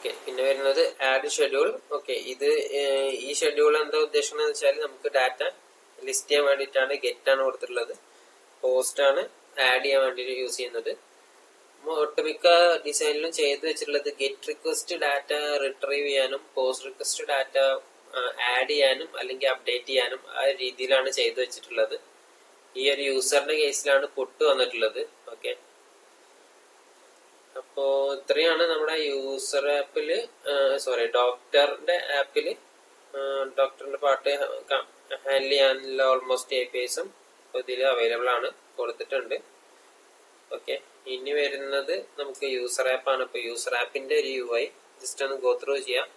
okay പിന്നെ വരുന്നത് add schedule okay ഇത് ഏഹ്, ഈ ഷെഡ്യൂൾ എന്താ ഉദ്ദേശിക്കുന്നത് വെച്ചാൽ നമുക്ക് ഡാറ്റ ലിസ്റ്റ് ചെയ്യാൻ വേണ്ടിയിട്ടാണ് ഗെറ്റ് ആണ് കൊടുത്തിട്ടുള്ളത് പോസ്റ്റ് ആണ് ആഡ് ചെയ്യാൻ വേണ്ടിയിട്ട് യൂസ് ചെയ്യുന്നത് മൊ- ഒട്ടുമിക്ക ഡിസൈനിലും ചെയ്ത് വെച്ചിട്ടുള്ളത് ഗെറ്റ് റിക്വസ്റ്റ് ഡാറ്റ റിട്രീവ് ചെയ്യാനും പോസ്റ്റ് റിക്വസ്റ്റ് ഡാറ്റ ആഡ് ചെയ്യാനും അല്ലെങ്കിൽ അപ്ഡേറ്റ് ചെയ്യാനും ആ രീതിയിലാണ് ചെയ്തു വെച്ചിട്ടുള്ളത് ഈ ഒരു യൂസറിന്റെ കേസിലാണ് പുട്ട് വന്നിട്ടുള്ളത് ഓക്കെ അപ്പോ ഇത്രയാണ് നമ്മുടെ യൂസർ ആപ്പില് സോറി ഡോക്ടറിന്റെ ആപ്പില് ഡോക്ടറിന്റെ പാർട്ട് ഹാൻഡിൽ ചെയ്യാനുള്ള ഓൾമോസ്റ്റ് എ പി ഐസും ഇതിൽ അവൈലബിൾ ആണ് കൊടുത്തിട്ടുണ്ട് ഓക്കെ ഇനി വരുന്നത് നമുക്ക് യൂസർ ആപ്പ് ആണ് ഇപ്പൊ യൂസർ ആപ്പിന്റെ ഒരു യു ഐ ജസ്റ്റ് ഒന്ന് ഗോ ത്രൂ ചെയ്യാം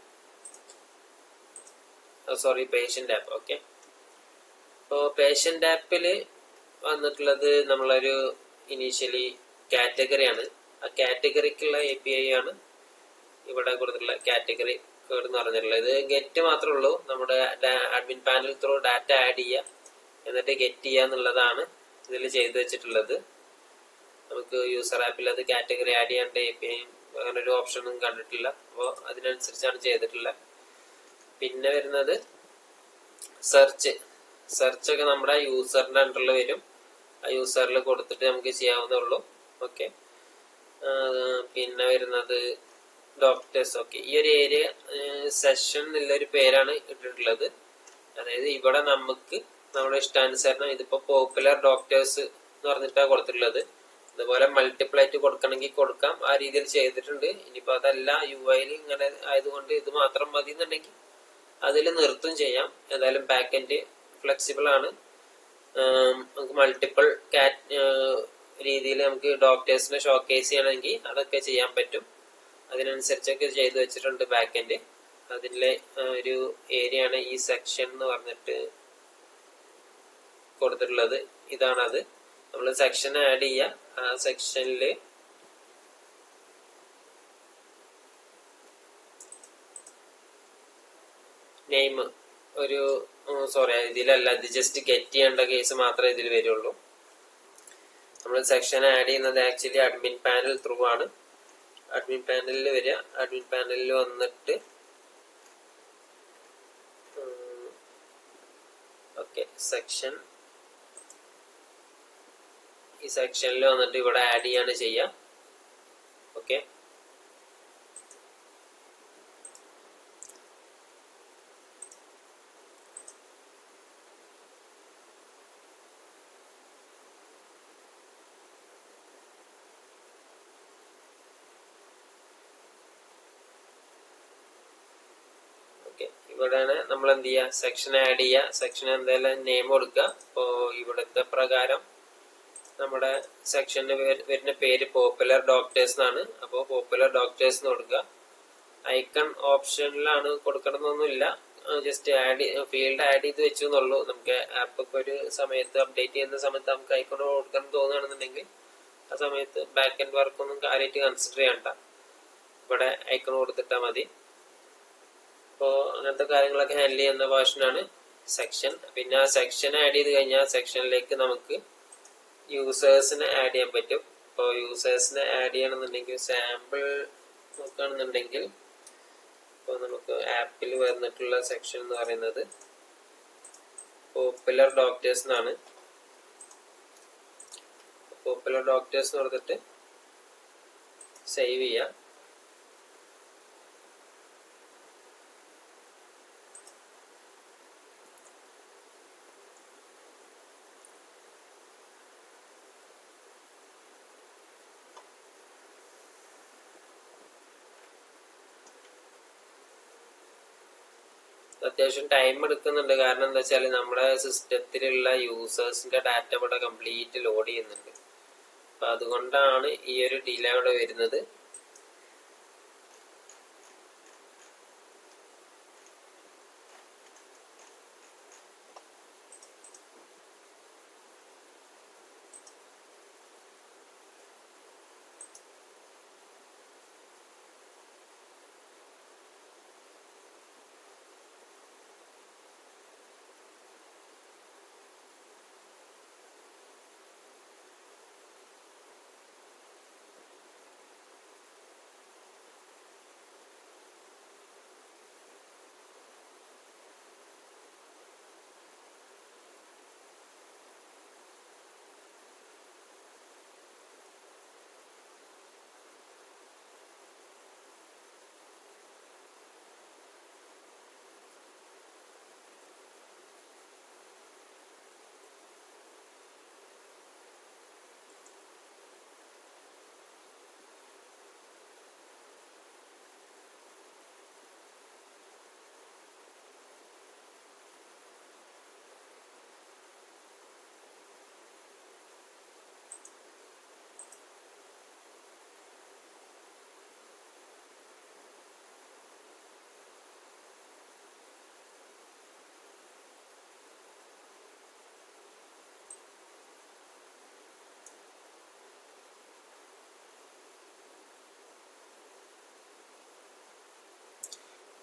സോറി പേഷ്യന്റ് ആപ്പ് ഓക്കെ ഇപ്പോൾ പേഷ്യന്റ് ആപ്പില് വന്നിട്ടുള്ളത് നമ്മളൊരു ഇനീഷ്യലി കാറ്റഗറിയാണ് ആ കാറ്റഗറിക്കുള്ള എ പി ഐ ആണ് ഇവിടെ കൊടുത്തിട്ടുള്ള കാറ്റഗറി കോഡ് എന്ന് പറഞ്ഞിട്ടുള്ളത് ഇത് ഗെറ്റ് മാത്രമേ ഉള്ളൂ നമ്മുടെ admin panel through data add ചെയ്യുക എന്നിട്ട് ഗെറ്റ് ചെയ്യുക എന്നുള്ളതാണ് ഇതിൽ ചെയ്തു വെച്ചിട്ടുള്ളത് നമുക്ക് യൂസർ ആപ്പിൽ അത് കാറ്റഗറി ആഡ് ചെയ്യാണ്ട് എ പി ഐ അങ്ങനെ ഒരു ഓപ്ഷനൊന്നും കണ്ടിട്ടില്ല അപ്പോൾ അതിനനുസരിച്ചാണ് ചെയ്തിട്ടുള്ളത് പിന്നെ വരുന്നത് സെർച്ച് സെർച്ച് ഒക്കെ നമ്മുടെ യൂസറിന്റെ അണ്ടറിൽ വരും ആ യൂസറിൽ കൊടുത്തിട്ട് നമുക്ക് ചെയ്യാവുന്നുള്ളൂ ഓക്കെ പിന്നെ വരുന്നത് ഡോക്ടേഴ്സ് ഓക്കെ ഈ ഒരു ഏരിയ സെഷൻ എന്നുള്ള ഒരു പേരാണ് ഇട്ടിട്ടുള്ളത് അതായത് ഇവിടെ നമുക്ക് നമ്മുടെ ഇഷ്ടാനുസരണം ഇതിപ്പോ പോപ്പുലർ ഡോക്ടേഴ്സ് എന്ന് പറഞ്ഞിട്ടാണ് കൊടുത്തിട്ടുള്ളത് അതുപോലെ മൾട്ടിപ്ലൈറ്റ് കൊടുക്കണമെങ്കിൽ കൊടുക്കാം ആ രീതിയിൽ ചെയ്തിട്ടുണ്ട് ഇനിയിപ്പോ അതല്ല യു ഐയിൽ ഇങ്ങനെ ആയതുകൊണ്ട് ഇത് മാത്രം മതി എന്നുണ്ടെങ്കിൽ അതിൽ നിർത്തും ചെയ്യാം ഏതായാലും ബാക്ക് എൻഡ് ഫ്ലെക്സിബിൾ ആണ് ആം, നമുക്ക് മൾട്ടിപ്പിൾ കാറ്റ് രീതിയിൽ നമുക്ക് ഡോക്ടേഴ്സിനെ ഷോക്കേസ് ചെയ്യണമെങ്കിൽ അതൊക്കെ ചെയ്യാൻ പറ്റും അതിനനുസരിച്ചൊക്കെ ചെയ്തു വെച്ചിട്ടുണ്ട് ബാക്ക് എൻഡ് അതിലെ ആ, ഒരു ഏരിയ ആണ് ഈ സെക്ഷൻ എന്ന് പറഞ്ഞിട്ട് കൊടുത്തിട്ടുള്ളത് ഇതാണത് നമ്മൾ സെക്ഷൻ ആഡ് ചെയ്യുക ആ സെക്ഷനിൽ നെയിം ഒരു സോറി ഇതിലല്ല ഇത് ജസ്റ്റ് ഗെറ്റ് ചെയ്യേണ്ട കേസ് മാത്രമേ ഇതിൽ വരുള്ളൂ നമ്മൾ സെക്ഷൻ ആഡ് ചെയ്യുന്നത് ആക്ച്വലി അഡ്മിൻ പാനൽ ത്രൂ ആണ് അഡ്മിൻ പാനലിൽ വരിക അഡ്മിൻ പാനലിൽ വന്നിട്ട് ഓക്കെ സെക്ഷൻ ഈ സെക്ഷനിൽ വന്നിട്ട് ഇവിടെ ആഡ് ചെയ്യാണ് ചെയ്യുക ഓക്കെ ഓക്കെ ഇവിടെയാണ് നമ്മൾ എന്ത് ചെയ്യുക സെക്ഷൻ ആഡ് ചെയ്യുക സെക്ഷൻ എന്തായാലും നെയിം കൊടുക്കുക അപ്പോ ഇവിടുത്തെ പ്രകാരം നമ്മുടെ സെക്ഷന് വരുന്ന പേര് പോപ്പുലർ ഡോക്ടേഴ്സ് എന്നാണ് അപ്പോൾ പോപ്പുലർ ഡോക്ടേഴ്സ് എന്ന് കൊടുക്കുക ഐക്കൺ ഓപ്ഷനിലാണ് കൊടുക്കണമെന്നൊന്നുമില്ല ജസ്റ്റ് ആഡ് ഫീൽഡ് ആഡ് ചെയ്ത് വെച്ചു എന്നുള്ളൂ നമുക്ക് ആപ്പ് ഒക്കെ ഒരു സമയത്ത് അപ്ഡേറ്റ് ചെയ്യുന്ന സമയത്ത് നമുക്ക് ഐക്കൺ കൊടുക്കണം തോന്നുകയാണെന്നുണ്ടെങ്കിൽ ആ സമയത്ത് ബാക്ക് എൻഡ് വർക്ക് ഒന്നും കാര്യമായിട്ട് കൺസിഡർ ചെയ്യണ്ട ഇവിടെ ഐക്കൺ കൊടുത്തിട്ടാൽ മതി അപ്പോൾ അങ്ങനത്തെ കാര്യങ്ങളൊക്കെ ഹാൻഡിൽ ചെയ്യുന്ന ഭാഷനാണ് സെക്ഷൻ പിന്നെ ആ സെക്ഷൻ ആഡ് ചെയ്ത് കഴിഞ്ഞാൽ സെക്ഷനിലേക്ക് നമുക്ക് യൂസേഴ്സിനെ ആഡ് ചെയ്യാൻ പറ്റും ഇപ്പോൾ യൂസേഴ്സിനെ ആഡ് ചെയ്യണമെന്നുണ്ടെങ്കിൽ സാമ്പിൾ നോക്കുകയാണെന്നുണ്ടെങ്കിൽ ഇപ്പോൾ നമുക്ക് ആപ്പിൽ വന്നിട്ടുള്ള സെക്ഷൻ എന്ന് പറയുന്നത് പോപ്പുലർ ഡോക്ടേഴ്സ് എന്നാണ് പോപ്പുലർ ഡോക്ടേഴ്സ് എന്ന് പറഞ്ഞിട്ട് സേവ് ചെയ്യാം അത്യാവശ്യം ടൈം എടുക്കുന്നുണ്ട് കാരണം എന്താ വെച്ചാൽ നമ്മുടെ സിസ്റ്റത്തിലുള്ള യൂസേഴ്സിന്റെ ഡാറ്റ ഇവിടെ കംപ്ലീറ്റ് ലോഡ് ചെയ്യുന്നുണ്ട് അപ്പൊ അതുകൊണ്ടാണ് ഈ ഒരു ഡിലേ അവിടെ വരുന്നത്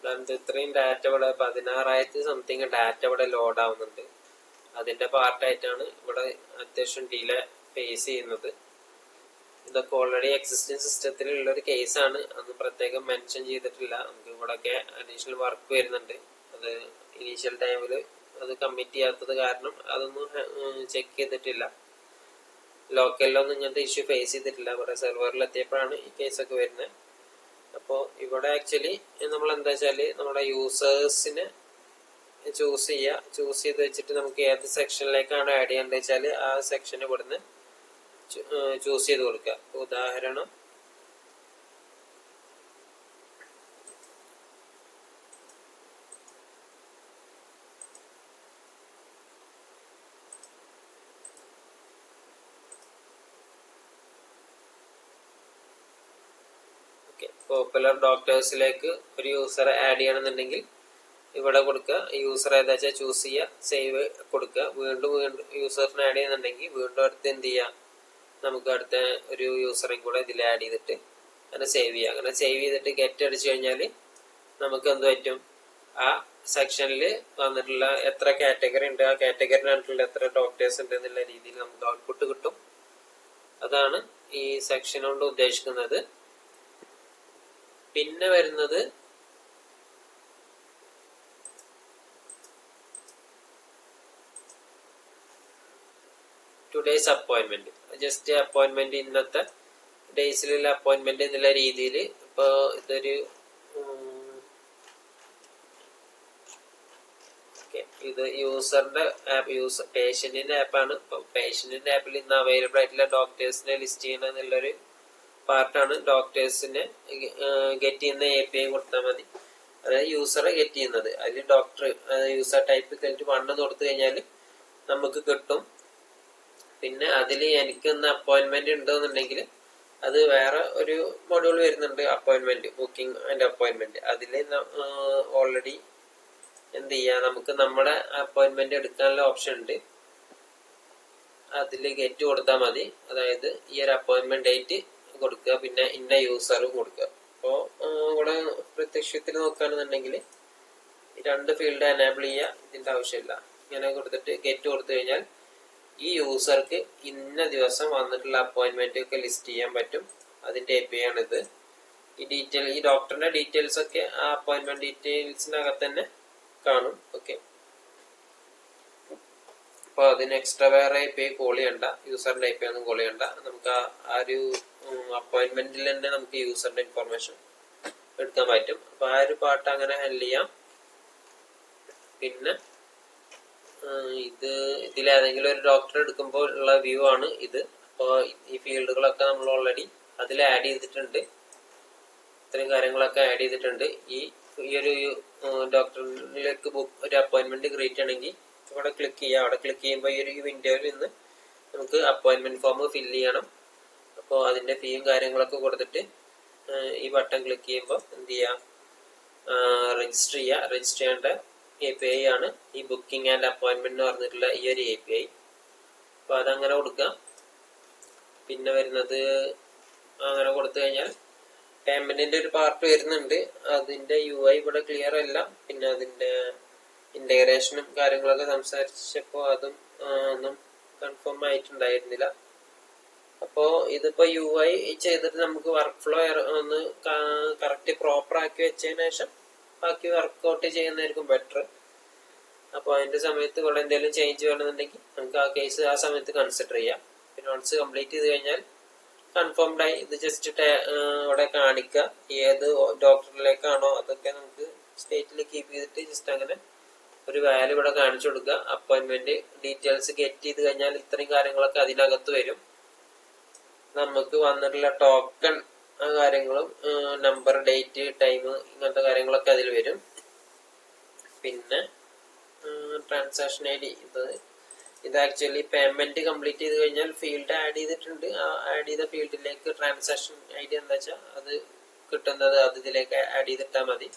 ഉദാഹരണത്തിന് ഇത്രയും ഡാറ്റ ഇവിടെ പതിനാറായിരത്തി സംതിങ് ഡാറ്റ ഇവിടെ ലോഡ് ആവുന്നുണ്ട് അതിന്റെ പാർട്ടായിട്ടാണ് ഇവിടെ അത്യാവശ്യം ഡിലേ ഫേസ് ചെയ്യുന്നത് ഇതൊക്കെ ഓൾറെഡി എക്സിസ്റ്റിംഗ് സിസ്റ്റത്തിലുള്ള ഒരു കേസാണ് അന്ന് പ്രത്യേകം മെൻഷൻ ചെയ്തിട്ടില്ല നമുക്ക് ഇവിടെയൊക്കെ അഡീഷണൽ വർക്ക് വരുന്നുണ്ട് അത് ഇനീഷ്യൽ ടൈമിൽ അത് കമ്മിറ്റ് ചെയ്യാത്തത് കാരണം അതൊന്നും ചെക്ക് ചെയ്തിട്ടില്ല ലോക്കലിലൊന്നും ഇങ്ങനത്തെ ഇഷ്യൂ ഫേസ് ചെയ്തിട്ടില്ല ഇവിടെ സെർവറിൽ എത്തിയപ്പോഴാണ് ഈ കേസൊക്കെ വരുന്നത് അപ്പോൾ ഇവിടെ ആക്ച്വലി നമ്മൾ എന്താ വെച്ചാൽ നമ്മുടെ യൂസേഴ്സിനെ ചൂസ് ചെയ്യുക ചൂസ് ചെയ്ത് വെച്ചിട്ട് നമുക്ക് ഏത് സെക്ഷനിലേക്കാണ് ആഡ് ചെയ്യേണ്ടത് വെച്ചാൽ ആ സെക്ഷൻ ഇവിടുന്ന് ചൂസ് ചെയ്ത് കൊടുക്കുക ഉദാഹരണം പോപ്പുലർ ഡോക്ടേഴ്സിലേക്ക് ഒരു യൂസറെ ആഡ് ചെയ്യണമെന്നുണ്ടെങ്കിൽ ഇവിടെ കൊടുക്കുക യൂസർ ഏതാ വെച്ചാൽ ചൂസ് ചെയ്യുക സേവ് കൊടുക്കുക വീണ്ടും വീണ്ടും യൂസറിനെ ആഡ് ചെയ്യുന്നുണ്ടെങ്കിൽ വീണ്ടും അടുത്ത് എന്ത് ചെയ്യുക നമുക്ക് അടുത്ത ഒരു യൂസറേയും കൂടെ ഇതിൽ ആഡ് ചെയ്തിട്ട് അങ്ങനെ സേവ് ചെയ്യുക അങ്ങനെ സേവ് ചെയ്തിട്ട് ഗെറ്റ് അടിച്ചു കഴിഞ്ഞാൽ നമുക്ക് എന്ത് പറ്റും ആ സെക്ഷനിൽ വന്നിട്ടുള്ള എത്ര കാറ്റഗറി ഉണ്ട് ആ കാറ്റഗറിനകത്തുള്ള എത്ര ഡോക്ടേഴ്സ് ഉണ്ട് എന്നുള്ള രീതിയിൽ നമുക്ക് ഔട്ട്പുട്ട് കിട്ടും അതാണ് ഈ സെക്ഷൻ കൊണ്ട് ഉദ്ദേശിക്കുന്നത് പിന്നെ വരുന്നത് ടുഡേയ്സ് അപ്പോയിന്റ്മെന്റ് ജസ്റ്റ് അപ്പോയിന്റ്മെന്റ് ഇന്നത്തെ ഡേയ്സിലുള്ള അപ്പോയിന്റ്മെന്റ് എന്നുള്ള രീതിയിൽ ഇപ്പോൾ ഇതൊരു ഇത് യൂസറിന്റെ ആപ്പ് യൂസർ പേഷ്യന്റിന്റെ ആപ്പാണ് ഇപ്പൊ പേഷ്യന്റിന്റെ ആപ്പിൽ ഇന്ന് അവൈലബിൾ ആയിട്ടുള്ള ഡോക്ടേഴ്സിനെ ലിസ്റ്റ് ചെയ്യണം എന്നുള്ളൊരു പാർട്ടാണ് ഡോക്ടേഴ്സിനെ ഗെറ്റ് ചെയ്യുന്ന എ പി ഐ കൊടുത്താൽ മതി അതായത് യൂസറെ ഗെറ്റ് ചെയ്യുന്നത് അതിൽ ഡോക്ടർ യൂസർ ടൈപ്പ് കഴിഞ്ഞിട്ട് വണ്ണ് കൊടുത്തു കഴിഞ്ഞാൽ നമുക്ക് കിട്ടും പിന്നെ അതിൽ എനിക്ക് ഇന്ന് അപ്പോയിന്റ്മെന്റ് ഉണ്ടെന്നുണ്ടെങ്കിൽ അത് വേറെ ഒരു മൊഡ്യൂൾ വരുന്നുണ്ട് അപ്പോയിന്റ്മെന്റ് ബുക്കിംഗ് ആൻഡ് അപ്പോയിന്റ്മെന്റ് അതിൽ ഓൾറെഡി എന്ത് ചെയ്യാം നമുക്ക് നമ്മുടെ അപ്പോയിന്റ്മെന്റ് എടുക്കാനുള്ള ഓപ്ഷൻ ഉണ്ട് അതിൽ ഗെറ്റ് കൊടുത്താൽ മതി അതായത് ഈ ഒരു അപ്പോയിന്റ്മെന്റ് ഡേറ്റ് കൊടുക്കുക പിന്നെ ഇന്ന യൂസറും കൊടുക്കുക അപ്പോൾ ഇവിടെ പ്രത്യക്ഷത്തിൽ നോക്കുകയാണെന്നുണ്ടെങ്കിൽ രണ്ട് ഫീൽഡ് എനേബിൾ ചെയ്യുക ഇതിന്റെ ആവശ്യമില്ല ഇങ്ങനെ കൊടുത്തിട്ട് ഗെറ്റ് കൊടുത്തു കഴിഞ്ഞാൽ ഈ യൂസർക്ക് ഇന്ന ദിവസം വന്നിട്ടുള്ള അപ്പോയിന്റ്മെന്റ് ഒക്കെ ലിസ്റ്റ് ചെയ്യാൻ പറ്റും അതിന്റെ എ പി ആണിത് ഈ ഡീറ്റെയിൽ ഈ ഡോക്ടറിന്റെ ഡീറ്റെയിൽസ് ഒക്കെ ആ അപ്പോയിന്റ്മെന്റ് ഡീറ്റെയിൽസിനകത്ത് തന്നെ കാണും ഓക്കെ അപ്പൊ അതിന് എക്സ്ട്രാ വേറെ എ പി ഐ കോൾ ചെയ്യണ്ട യൂസറിന്റെ എ പി ഒന്നും കോൾ ചെയ്യണ്ട നമുക്ക് ആ ഒരു അപ്പോയിന്റ്മെന്റിൽ തന്നെ നമുക്ക് യൂസറിന്റെ ഇൻഫർമേഷൻ എടുക്കാൻ പറ്റും അപ്പൊ ആ ഒരു പാർട്ട് അങ്ങനെ ഹാൻഡിൽ ചെയ്യാം പിന്നെ ഇത് ഇതിലേതെങ്കിലും ഒരു ഡോക്ടർ എടുക്കുമ്പോൾ ഉള്ള വ്യൂ ആണ് ഇത് അപ്പോൾ ഈ ഫീൽഡുകളൊക്കെ നമ്മൾ ഓൾറെഡി അതിൽ ആഡ് ചെയ്തിട്ടുണ്ട് ഇത്രയും കാര്യങ്ങളൊക്കെ ആഡ് ചെയ്തിട്ടുണ്ട് ഈ ഈ ഒരു ഡോക്ടറിലേക്ക് ബുക്ക് ഒരു അപ്പോയിന്റ്മെന്റ് ക്രിയേറ്റ് ചെയ്യണമെങ്കിൽ ഇവിടെ ക്ലിക്ക് ചെയ്യുക അവിടെ ക്ലിക്ക് ചെയ്യുമ്പോൾ ഈ ഒരു വിൻഡോയിൽ നിന്ന് നമുക്ക് അപ്പോയിന്റ്മെന്റ് ഫോം ഫില്ല് ചെയ്യണം അപ്പോൾ അതിന്റെ ഫീയും കാര്യങ്ങളൊക്കെ കൊടുത്തിട്ട് ഈ ബട്ടൺ ക്ലിക്ക് ചെയ്യുമ്പോൾ എന്ത് ചെയ്യാം രജിസ്റ്റർ ചെയ്യുക രജിസ്റ്റർ ചെയ്യേണ്ട എ പി ഐ ആണ് ഈ ബുക്കിംഗ് ആൻഡ് അപ്പോയിന്റ്മെന്റ് എന്ന് പറഞ്ഞിട്ടുള്ള ഈ ഒരു എ പി ഐ അപ്പൊ അതങ്ങനെ കൊടുക്കാം പിന്നെ വരുന്നത് അങ്ങനെ കൊടുത്തു കഴിഞ്ഞാൽ പേയ്മെന്റിന്റെ ഒരു പാർട്ട് വരുന്നുണ്ട് അതിന്റെ യു ഐ ഇവിടെ ക്ലിയർ അല്ല പിന്നെ അതിന്റെ ഇന്റഗ്രേഷനും കാര്യങ്ങളൊക്കെ സംസാരിച്ചപ്പോ അതും ഒന്നും കൺഫേം ആയിട്ടുണ്ടായിരുന്നില്ല അപ്പോ ഇതിപ്പോ യു ഐ ചെയ്തിട്ട് നമുക്ക് വർക്ക് ഫ്ലോ ഒന്ന് കറക്റ്റ് പ്രോപ്പർ ആക്കി വെച്ചതിന് ശേഷം ബാക്കി വർക്ക്ഔട്ട് ചെയ്യുന്നതായിരിക്കും ബെറ്റർ അപ്പോൾ അതിന്റെ സമയത്ത് ഇവിടെ എന്തെങ്കിലും ചേഞ്ച് വേണമെന്നുണ്ടെങ്കിൽ നമുക്ക് ആ കേസ് ആ സമയത്ത് കൺസിഡർ ചെയ്യാം പിന്നെ വൺസ് കംപ്ലീറ്റ് ചെയ്ത് കഴിഞ്ഞാൽ കൺഫേംഡ് ആയി ഇത് ജസ്റ്റ് ഇവിടെ കാണിക്കുക ഏത് ഡോക്ടറിലേക്കാണോ അതൊക്കെ നമുക്ക് സ്റ്റേറ്റിൽ കീപ്പ് ചെയ്തിട്ട് ജസ്റ്റ് അങ്ങനെ ഒരു വാല്യൂ ഇവിടെ കാണിച്ചു കൊടുക്കുക അപ്പോയിന്റ്മെന്റ് ഡീറ്റെയിൽസ് ഗെറ്റ് ചെയ്ത് കഴിഞ്ഞാൽ ഇത്രയും കാര്യങ്ങളൊക്കെ അതിനകത്ത് വരും നമുക്ക് വന്നിട്ടുള്ള ടോക്കൺ കാര്യങ്ങളും നമ്പർ ഡേറ്റ് ടൈം ഇങ്ങനത്തെ കാര്യങ്ങളൊക്കെ അതിൽ വരും പിന്നെ ട്രാൻസാക്ഷൻ ഐ ഡി ഇത് ഇത് ആക്ച്വലി പേയ്മെന്റ് കംപ്ലീറ്റ് ചെയ്ത് കഴിഞ്ഞാൽ ഫീൽഡ് ആഡ് ചെയ്തിട്ടുണ്ട് ആ ആഡ് ചെയ്ത ഫീൽഡിലേക്ക് ട്രാൻസാക്ഷൻ ഐ ഡി എന്താ വെച്ചാൽ അത് കിട്ടുന്നത് അത് ഇതിലേക്ക് ആഡ് ചെയ്തിട്ടാൽ മതി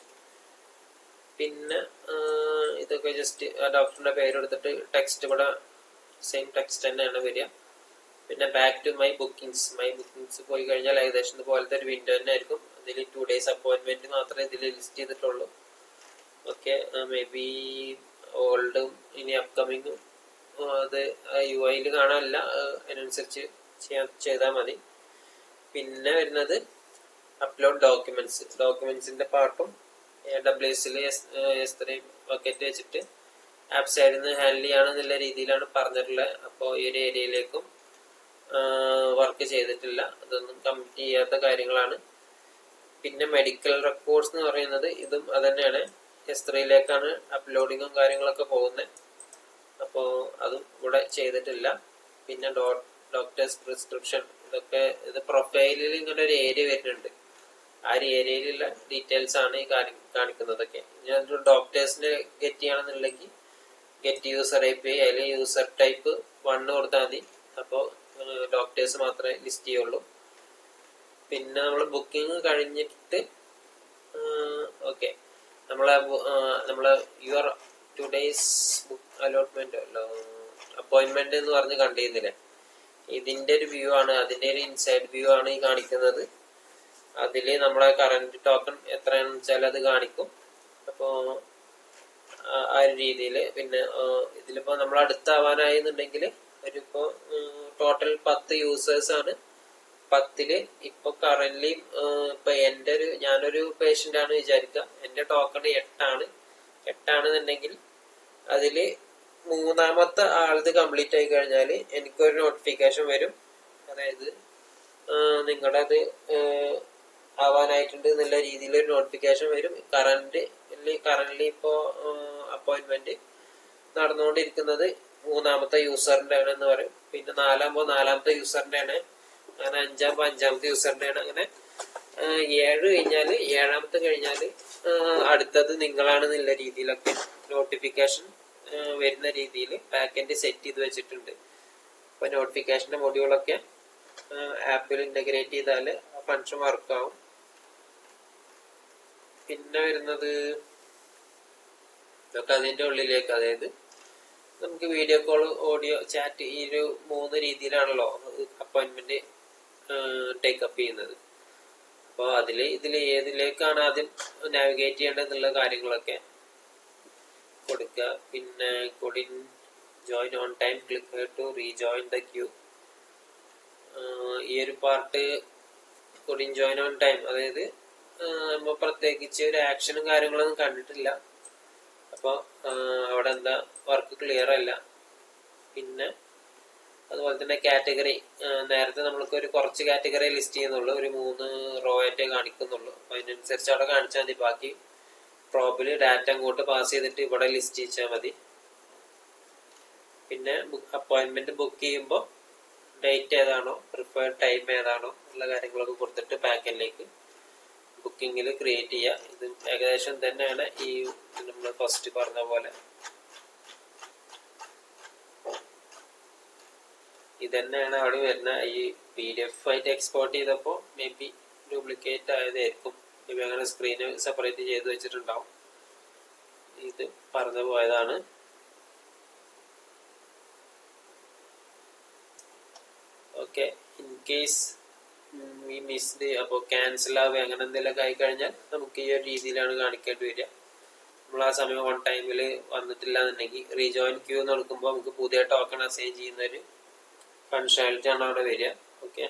പിന്നെ ഇതൊക്കെ ജസ്റ്റ് ഡോക്ടറിന്റെ പേരെടുത്തിട്ട് ടെക്സ്റ്റ് ഇവിടെ സെയിം ടെക്സ്റ്റ് തന്നെയാണ് വരിക പിന്നെ back to my bookings my bookings പോയി കഴിഞ്ഞാൽ ഏകദേശം ഇതുപോലത്തെ ഒരു വിൻഡോ തന്നെ ആയിരിക്കും ഇതിൽ ടു ഡേയ്സ് അപ്പോയിന്റ്മെന്റ് മാത്രമേ ഇതിൽ ലിസ്റ്റ് ചെയ്തിട്ടുള്ളൂ ഓക്കെ മേ ബി ഓൾഡും ഇനി അപ്കമിങ്ങും അത് യു ഐയിൽ കാണാനില്ല ആ, അതിനനുസരിച്ച് ചെയ്യാൻ ചെയ്താൽ മതി പിന്നെ വരുന്നത് അപ്ലോഡ് ഡോക്യുമെന്റ്സ് ഡോക്യുമെന്റ്സിന്റെ പാർട്ടും എ ഡബ്ല്യു എസിൽ എസ് ത്രീ ബക്കറ്റ് വെച്ചിട്ട് ആപ്പ് സൈഡിൽ നിന്ന് ഹാൻഡിൽ ചെയ്യാണെന്നുള്ള രീതിയിലാണ് പറഞ്ഞിട്ടുള്ളത് അപ്പോൾ ഈ ഒരു ഏരിയയിലേക്കും വർക്ക് ചെയ്തിട്ടില്ല അതൊന്നും കംപ്ലീറ്റ് ചെയ്യാത്ത കാര്യങ്ങളാണ് പിന്നെ മെഡിക്കൽ റെക്കോർഡ്സ് എന്ന് പറയുന്നത് ഇതും അത് തന്നെയാണ് എസ് ത്രീയിലേക്കാണ് അപ്ലോഡിങ്ങും കാര്യങ്ങളൊക്കെ പോകുന്നത് അപ്പോൾ അതും ഇവിടെ ചെയ്തിട്ടില്ല പിന്നെ ഡോക്ടേഴ്സ് പ്രിസ്ക്രിപ്ഷൻ ഇതൊക്കെ ഇത് പ്രൊഫൈലിൽ ഇങ്ങനെ ഒരു ഏരിയ വരുന്നുണ്ട് ആ ഒരു ഏരിയയിലുള്ള ഡീറ്റെയിൽസ് ആണ് ഈ കാര്യം കാണിക്കുന്നതൊക്കെ ഞാൻ ഡോക്ടേഴ്സിന് ഗെറ്റ് ചെയ്യണമെന്നുണ്ടെങ്കിൽ ഗെറ്റ് യൂസർ ഐ പി അതിൽ യൂസർ ടൈപ്പ് വണ്ണ് കൊടുത്താൽ മതി അപ്പോൾ ഡോക്ടേഴ്സ് മാത്രമേ ലിസ്റ്റ് ചെയ്യുള്ളൂ പിന്നെ നമ്മൾ ബുക്കിംഗ് കഴിഞ്ഞിട്ട് ഓക്കെ നമ്മളെ ബു- ആ, നമ്മളെ your today's allotment appointment എന്ന് പറഞ്ഞ് കണ്ടിരുന്നില്ലേ ഇതിന്റെ ഒരു വ്യൂ ആണ് അതിന്റെ ഒരു ഇൻസൈഡ് വ്യൂ ആണ് ഈ കാണിക്കുന്നത് അതില് നമ്മളെ കറന്റ് ടോക്കൺ എത്രയാണെന്ന് വെച്ചാൽ അത് കാണിക്കും അപ്പോ ആ- ആ ഒരു രീതിയിൽ പിന്നെ ആ, ഇതിലിപ്പോ നമ്മൾ അടുത്താവാനായി എന്നുണ്ടെങ്കിൽ ഒരിപ്പോ ടോട്ടൽ പത്ത് യൂസേഴ്സ് ആണ് പത്തില് ഇപ്പൊ കറന്റ്ലി ഇപ്പൊ എന്റെ ഒരു ഞാനൊരു പേഷ്യന്റ് ആണ് വിചാരിക്കുക എന്റെ ടോക്കൺ എട്ടാണ് എട്ടാണെന്നുണ്ടെങ്കിൽ അതില് മൂന്നാമത്തെ ആളത് കംപ്ലീറ്റ് ആയി കഴിഞ്ഞാൽ എനിക്കൊരു നോട്ടിഫിക്കേഷൻ വരും അതായത് നിങ്ങളുടെ അത് ആവാനായിട്ടുണ്ട് എന്നുള്ള രീതിയിൽ ഒരു നോട്ടിഫിക്കേഷൻ വരും കറന്റ് കറന്റ്ലി ഇപ്പോ അപ്പോയിന്റ്മെന്റ് നടന്നുകൊണ്ടിരിക്കുന്നത് മൂന്നാമത്തെ യൂസറിന്റെ ആണ് എന്ന് പറയും പിന്നെ നാലാകുമ്പോൾ നാലാമത്തെ യൂസറിന്റെ ആണ് അങ്ങനെ അഞ്ചാകുമ്പോൾ അഞ്ചാമത്തെ യൂസറിന്റെ ആണ് അങ്ങനെ ആ, ഏഴ് കഴിഞ്ഞാല് ഏഴാമത്തെ കഴിഞ്ഞാല് ആ, അടുത്തത് നിങ്ങളാണെന്നുള്ള രീതിയിലൊക്കെ നോട്ടിഫിക്കേഷൻ വരുന്ന രീതിയിൽ ബാക്ക് സെറ്റ് ചെയ്ത് വെച്ചിട്ടുണ്ട് അപ്പൊ നോട്ടിഫിക്കേഷന്റെ മൊഡ്യൂളൊക്കെ ആപ്പിൽ ഇന്റഗ്രേറ്റ് ചെയ്താൽ ആ ഫങ്ഷൻ വർക്ക് ആവും പിന്നെ വരുന്നത് ഇതൊക്കെ അതിന്റെ ഉള്ളിലേക്ക് അതായത് നമുക്ക് വീഡിയോ കോൾ ഓഡിയോ ചാറ്റ് ഈ ഒരു മൂന്ന് രീതിയിലാണല്ലോ അപ്പോയിന്റ്മെന്റ് ടേക്കപ്പ് ചെയ്യുന്നത് അപ്പോൾ അതിൽ ഇതിൽ ഏതിലേക്കാണ് ആദ്യം നാവിഗേറ്റ് ചെയ്യേണ്ടതെന്നുള്ള കാര്യങ്ങളൊക്കെ കൊടുക്കുക പിന്നെ കൊടിൻ join on time click to rejoin the queue ഈ ഒരു പാർട്ട് കൊടിൻ ജോയിൻ ഓൺ ടൈം അതായത് നമ്മൾ പ്രത്യേകിച്ച് ഒരു ആക്ഷനും കാര്യങ്ങളൊന്നും കണ്ടിട്ടില്ല അപ്പോൾ അവിടെ എന്താ വർക്ക് ക്ലിയർ അല്ല പിന്നെ അതുപോലെ തന്നെ കാറ്റഗറി നേരത്തെ നമ്മൾക്ക് ഒരു കുറച്ച് കാറ്റഗറി ലിസ്റ്റ് ചെയ്യുന്നുള്ളൂ ഒരു മൂന്ന് റോ ആയിട്ടേ കാണിക്കുന്നുള്ളൂ അപ്പൊ അതിനനുസരിച്ച് അവിടെ കാണിച്ചാൽ മതി ബാക്കി പ്രോബില് ഡാറ്റ അങ്ങോട്ട് പാസ് ചെയ്തിട്ട് ഇവിടെ ലിസ്റ്റ് ചെയ്താൽ മതി പിന്നെ അപ്പോയിന്റ്മെന്റ് ബുക്ക് ചെയ്യുമ്പോൾ ഡേറ്റ് ഏതാണോ പ്രിഫേർഡ് ടൈം ഏതാണോ ഉള്ള കാര്യങ്ങളൊക്കെ കൊടുത്തിട്ട് പാക്കറ്റിലേക്ക് ബുക്കിങ്ങിൽ ക്രിയേറ്റ് ചെയ്യുക ഇത് ഏകദേശം തന്നെയാണ് ഈ നമ്മൾ ഫസ്റ്റ് പറഞ്ഞ പോലെ ഇതന്നെയാണ് അവിടെ വരുന്ന ഈ പി ഡി എഫ് ആയിട്ട് എക്സ്പോർട്ട് ചെയ്തപ്പോൾ മേ ബി ഡ്യൂപ്ലിക്കേറ്റ് ആയതായിരിക്കും മേ ബി അങ്ങനെ സ്ക്രീന് സെപ്പറേറ്റ് ചെയ്ത് വെച്ചിട്ടുണ്ടാവും ഇത് പറഞ്ഞു പോയതാണ് ഓക്കെ ഇൻ കേസ് ഈ മിസ്ഡ് അപ്പോൾ ക്യാൻസൽ ആവുക അങ്ങനെ എന്തെങ്കിലുമൊക്കെ ആയി കഴിഞ്ഞാൽ നമുക്ക് ഈ ഒരു രീതിയിലാണ് കാണിക്കേണ്ടി വരിക നമ്മൾ ആ സമയം ഓൺ ടൈമിൽ വന്നിട്ടില്ല എന്നുണ്ടെങ്കിൽ റീജോയിൻ ക്യൂ എന്ന് കൊടുക്കുമ്പോൾ നമുക്ക് പുതിയ ടോക്കൺ അസൈൻ ചെയ്യുന്ന ഒരു ഫങ്ഷനാലിറ്റി ആണ് അവിടെ വരിക okay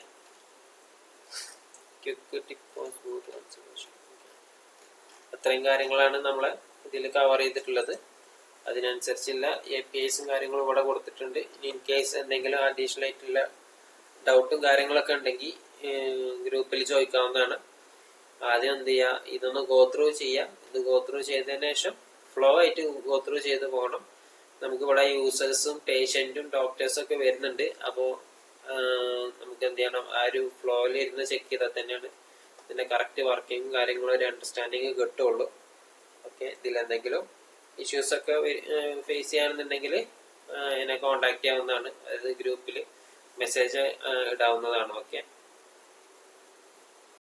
quick tip smooth conservation അത്രയും കാര്യങ്ങളാണ് നമ്മളെ ഇതിൽ കവർ ചെയ്തിട്ടുള്ളത് അതിനനുസരിച്ചുള്ള എ പി ഐസും കാര്യങ്ങളും ഇവിടെ കൊടുത്തിട്ടുണ്ട് ഇനി ഇൻ കേസ് എന്തെങ്കിലും അഡീഷണൽ ആയിട്ടുള്ള ഡൗട്ടും കാര്യങ്ങളൊക്കെ ഉണ്ടെങ്കിൽ ഗ്രൂപ്പിൽ ചോദിക്കാവുന്നതാണ് ആദ്യം എന്ത് ചെയ്യുക ഇതൊന്ന് ഗോ ത്രൂ ചെയ്യുക ഇത് ഗോ ത്രൂ ചെയ്തതിന് ശേഷം ഫ്ലോ ആയിട്ട് ഗോ ത്രൂ ചെയ്ത് പോകണം നമുക്ക് ഇവിടെ യൂസേഴ്സും പേഷ്യന്റും ഡോക്ടേഴ്സും ഒക്കെ വരുന്നുണ്ട് അപ്പോൾ നമുക്ക് എന്ത് ചെയ്യണം ആ ഒരു ഫ്ലോയിൽ ഇരുന്ന് ചെക്ക് ചെയ്താൽ തന്നെയാണ് ഇതിന്റെ കറക്റ്റ് വർക്കിംഗ് കാര്യങ്ങളും ഒരു അണ്ടർസ്റ്റാൻഡിങ് കിട്ടുള്ളൂ ഓക്കെ ഇതിൽ എന്തെങ്കിലും ഇഷ്യൂസ് ഒക്കെ ഫേസ് ചെയ്യാണെന്നുണ്ടെങ്കിൽ എന്നെ കോണ്ടാക്ട് ചെയ്യാവുന്നതാണ് അതായത് ഗ്രൂപ്പിൽ മെസ്സേജ് ഇടാവുന്നതാണ് ഓക്കെ